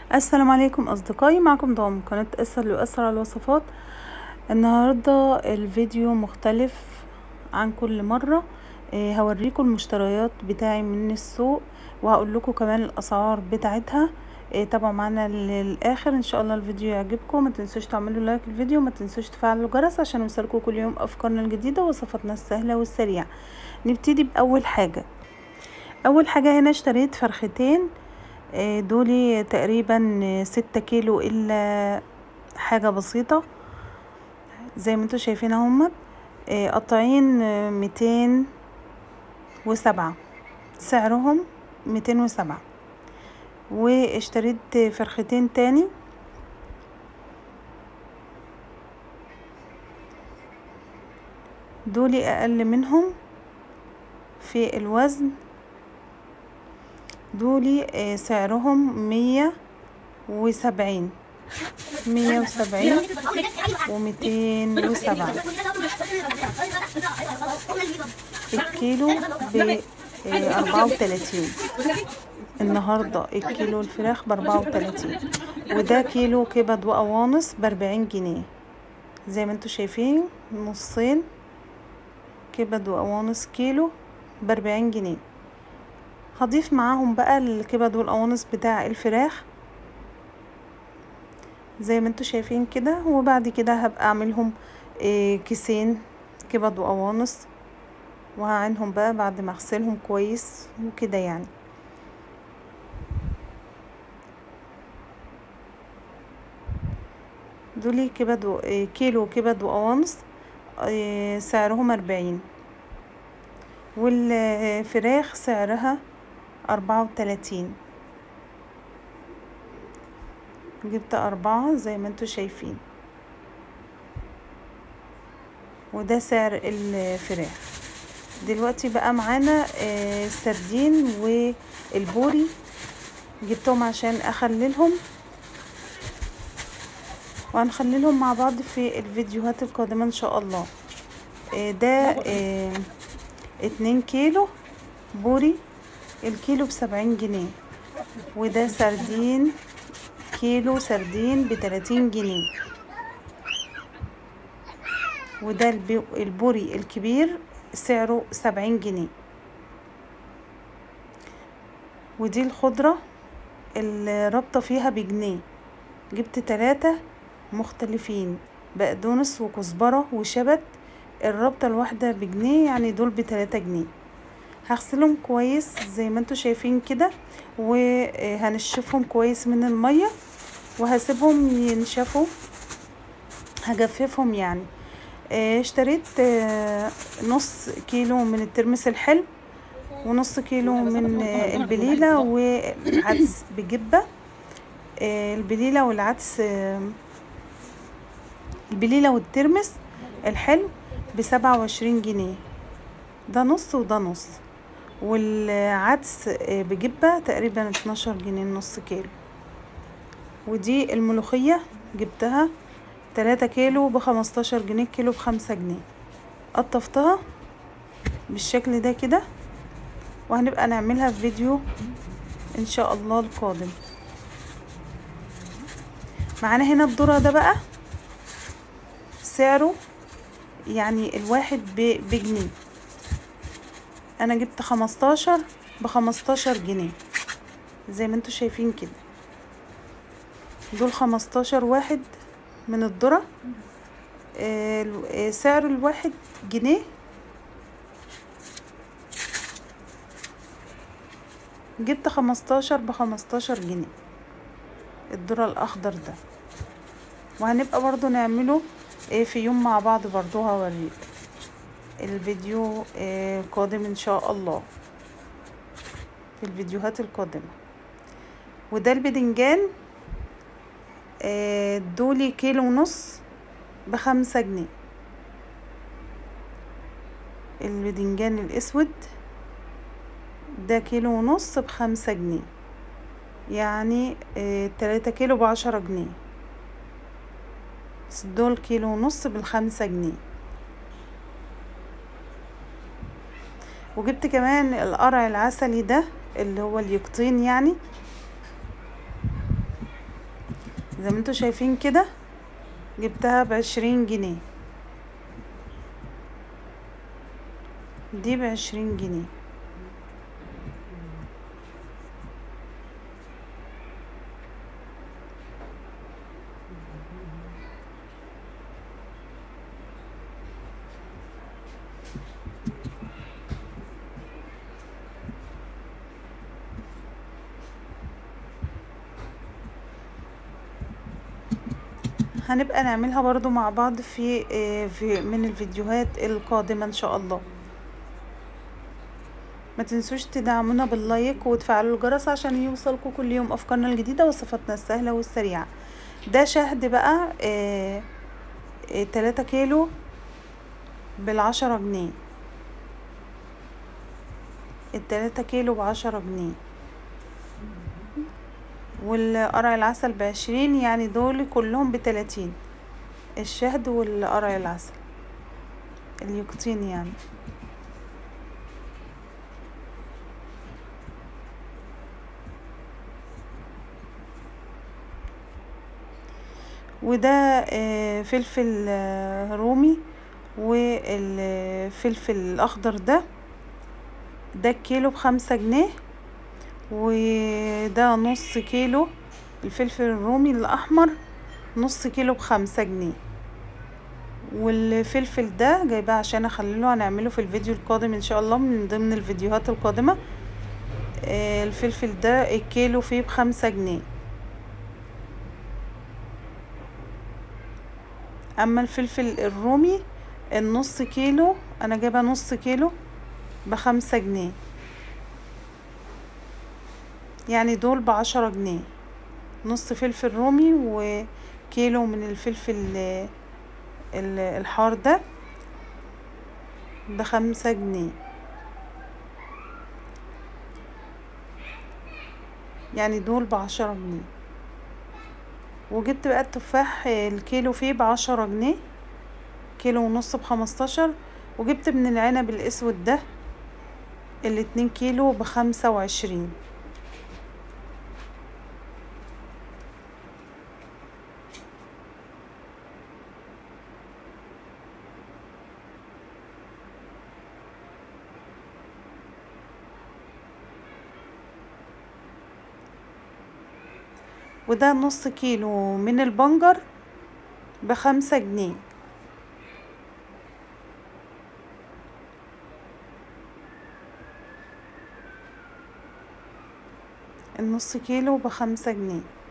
السلام عليكم اصدقائي معكم ضام قناة اسر لاسرع الوصفات النهاردة الفيديو مختلف عن كل مرة إيه هوريكم المشتريات بتاعي من السوق وهقول لكم كمان الاسعار بتاعتها إيه تابعوا معانا للاخر ان شاء الله الفيديو يعجبكم ما تنسوش تعملوا لايك الفيديو ما تنسوش تفعلوا الجرس عشان يوصلكم كل يوم افكارنا الجديدة ووصفاتنا السهلة والسريعة نبتدي باول حاجة اول حاجة هنا اشتريت فرختين دولي تقريبا ستة كيلو الا حاجة بسيطة زي ما انتوا شايفين اهمت قطعين ميتين وسبعة سعرهم ميتين وسبعة واشتريت فرختين تاني دولي اقل منهم في الوزن دولي سعرهم مية وسبعين مية وسبعين وميتين وسبعة الكيلو بأربعة وتلاتين النهاردة الكيلو الفراخ بأربعة وتلاتين وده كيلو كبد وقوانص بأربعين جنيه زي ما انتوا شايفين نصين كبد وقوانص كيلو بأربعين جنيه هضيف معاهم بقى الكبد والقوانص بتاع الفراخ زي ما انتوا شايفين كده وبعد كده هبقى اعملهم إيه كيسين كبد وقوانص وهعينهم بقى بعد ما اغسلهم كويس وكده يعني دول كبد و... إيه كيلو كبد وقوانص إيه سعرهم أربعين والفراخ سعرها أربعة وتلاتين جبت أربعة زي ما انتوا شايفين وده سعر الفراخ دلوقتي بقى معانا السردين والبوري جبتهم عشان اخللهم وهنخللهم مع بعض في الفيديوهات القادمة ان شاء الله ده اتنين كيلو بوري الكيلو بسبعين جنيه وده سردين كيلو سردين بتلاتين جنيه وده البوري الكبير سعره سبعين جنيه ودي الخضرة الرابطة فيها بجنيه جبت تلاتة مختلفين بقدونس وكزبرة وشبت الرابطة الواحدة بجنيه يعني دول بتلاتة جنيه هغسلهم كويس زي ما انتوا شايفين كده وهنشفهم كويس من المية وهسيبهم ينشفوا هجففهم يعني اشتريت نص كيلو من الترمس الحلو ونص كيلو من البليلة والعدس بجبة البليلة والعدس البليلة والترمس الحلو بسبعة وعشرين جنيه ده نص وده نص والعدس بجبة تقريبا اتناشر جنيه نص كيلو ودي الملوخية جبتها تلاتة كيلو بخمستاشر جنيه كيلو بخمسة جنيه قطفتها بالشكل ده كده وهنبقى نعملها في فيديو ان شاء الله القادم معانا هنا الذرة ده بقى سعره يعني الواحد بجنيه انا جبت خمستاشر بخمستاشر جنيه زي ما انتوا شايفين كده دول خمستاشر واحد من الذرة آه سعر الواحد جنيه جبت خمستاشر بخمستاشر جنيه الذرة الاخضر ده وهنبقى برضو نعمله في يوم مع بعض برضو هوريك الفيديو قادم ان شاء الله في الفيديوهات القادمة وده البدنجان دولي كيلو ونص بخمسة جنيه البدنجان الاسود ده كيلو ونص بخمسة جنيه يعني تلاتة كيلو بعشرة جنيه دول كيلو ونص بالخمسة جنيه وجبت كمان القرع العسلي ده اللي هو اليقطين يعني زي ما انتوا شايفين كده جبتها بعشرين جنيه دي بعشرين جنيه هنبقى نعملها برضو مع بعض في, في من الفيديوهات القادمة ان شاء الله ما تنسوش تدعمونا باللايك وتفعلوا الجرس عشان يوصلكوا كل يوم افكارنا الجديدة وصفاتنا السهلة والسريعة ده شهد بقى اه اه تلاتة كيلو بالعشرة جنيه التلاتة كيلو بعشرة جنيه والقرع العسل بعشرين يعني دول كلهم بتلاتين الشهد والقرع العسل اليقطين يعني وده فلفل رومي والفلفل الاخضر ده ده الكيلو بخمسة جنيه وده نص كيلو الفلفل الرومي الاحمر نص كيلو بخمسة جنيه والفلفل ده جايباه عشان اخلله هنعمله في الفيديو القادم ان شاء الله من ضمن الفيديوهات القادمة الفلفل ده الكيلو فيه بخمسة جنيه اما الفلفل الرومي النص كيلو انا جايبه نص كيلو بخمسة جنيه يعني دول بعشرة جنيه نص فلفل رومي وكيلو من الفلفل الحار ده بخمسة جنيه يعني دول بعشرة جنيه وجبت بقى التفاح الكيلو فيه بعشرة جنيه كيلو ونص بخمستاشر وجبت من العنب الاسود ده الاتنين كيلو بخمسة وعشرين وده نص كيلو من البنجر بخمسة جنيه النص كيلو بخمسة جنيه